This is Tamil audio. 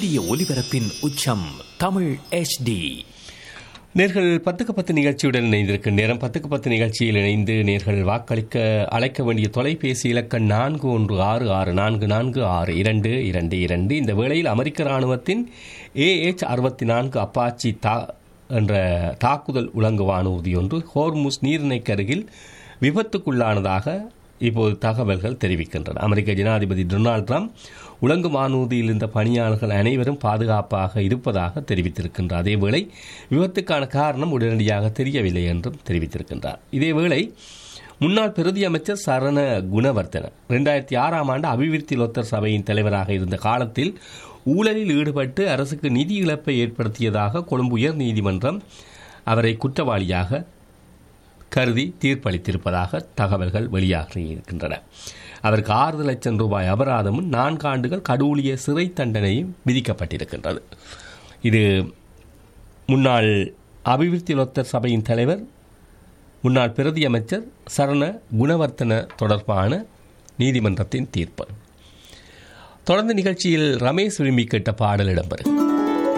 சூரிய ஒளிபரப்பின் உச்சம் தமிழ் HD நேர்கள் பத்துக்கு பத்து நிகழ்ச்சியுடன் இணைந்திருக்கும் நேரம் பத்துக்கு பத்து நிகழ்ச்சியில் இணைந்து நேர்கள் வாக்களிக்க அழைக்க வேண்டிய தொலைபேசி இலக்கம் நான்கு ஒன்று ஆறு ஆறு நான்கு நான்கு ஆறு இரண்டு இரண்டு இரண்டு இந்த வேளையில் அமெரிக்க இராணுவத்தின் ஏஎச் அறுபத்தி நான்கு அப்பாச்சி தா என்ற தாக்குதல் உலங்கு வானூர்தி ஒன்று ஹோர்முஸ் நீரிணைக்கு அருகில் விபத்துக்குள்ளானதாக இப்போது தகவல்கள் தெரிவிக்கின்றன அமெரிக்க ஜனாதிபதி டொனால்ட் ட்ரம்ப் உலங்கு வானூர்தியில் இருந்த பணியாளர்கள் அனைவரும் பாதுகாப்பாக இருப்பதாக தெரிவித்திருக்கின்றார் அதேவேளை விபத்துக்கான காரணம் உடனடியாக தெரியவில்லை என்றும் தெரிவித்திருக்கின்றார் இதேவேளை முன்னாள் பிரதி அமைச்சர் சரண குணவர்த்தன ரெண்டாயிரத்தி ஆறாம் ஆண்டு அபிவிருத்தி லோத்தர் சபையின் தலைவராக இருந்த காலத்தில் ஊழலில் ஈடுபட்டு அரசுக்கு நிதி இழப்பை ஏற்படுத்தியதாக கொழும்பு உயர் நீதிமன்றம் அவரை குற்றவாளியாக கருதி தீர்ப்பளித்திருப்பதாக தகவல்கள் வெளியாகியிருக்கின்றன அவருக்கு ஆறு லட்சம் ரூபாய் அபராதமும் நான்கு ஆண்டுகள் கடூழிய சிறை தண்டனையும் விதிக்கப்பட்டிருக்கின்றது இது முன்னாள் அபிவிருத்தி லொத்தர் சபையின் தலைவர் முன்னாள் பிரதி அமைச்சர் சரண குணவர்த்தன தொடர்பான நீதிமன்றத்தின் தீர்ப்பு தொடர்ந்து நிகழ்ச்சியில் ரமேஷ் விரும்பி கேட்ட பாடல் இடம்பெறும்